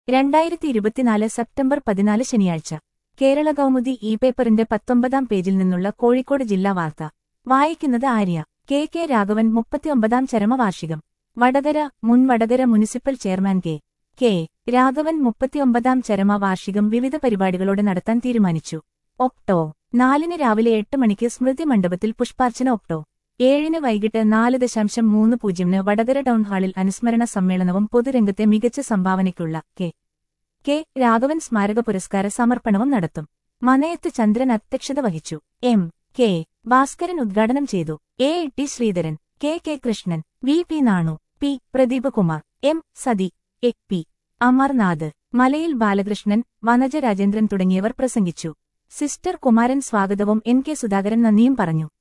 രണ്ടായിരത്തി ഇരുപത്തിനാല് സെപ്റ്റംബർ പതിനാല് ശനിയാഴ്ച കേരള കൗമുദി ഇ പേപ്പറിന്റെ പത്തൊമ്പതാം പേജിൽ നിന്നുള്ള കോഴിക്കോട് ജില്ലാ വാർത്ത വായിക്കുന്നത് ആര്യ കെ കെ രാഘവൻ മുപ്പത്തിയൊമ്പതാം ചരമവാർഷികം വടകര മുൻ Vadakara municipal chairman K K Raghavan മുപ്പത്തിയൊമ്പതാം ചരമവാർഷികം വിവിധ പരിപാടികളോടെ നടത്താൻ തീരുമാനിച്ചു ഒക്ടോ നാലിന് രാവിലെ എട്ട് മണിക്ക് സ്മൃതി മണ്ഡപത്തിൽ പുഷ്പാർച്ചന ഒക്ടോ ഏഴിന് വൈകിട്ട് നാല് ദശാംശം മൂന്ന് പൂജ്യമിന് വടകര ടൗൺ ഹാളിൽ അനുസ്മരണ സമ്മേളനവും പൊതുരംഗത്തെ മികച്ച സംഭാവനയ്ക്കുള്ള കെ കെ രാഘവൻ സ്മാരക പുരസ്കാര സമർപ്പണവും നടത്തും മനയത്ത് ചന്ദ്രൻ അധ്യക്ഷത വഹിച്ചു എം കെ ഭാസ്കരൻ ഉദ്ഘാടനം ചെയ്തു A T Sreedharan K K Krishnan V P Nanu P Pradeep Kumar M Sathi A P Amarnath Malayil Balakrishnan Vanaja Rajendran തുടങ്ങിയവർ പ്രസംഗിച്ചു സിസ്റ്റർ കുമാരൻ സ്വാഗതവും എൻ കെ സുധാകരൻ നന്ദിയും പറഞ്ഞു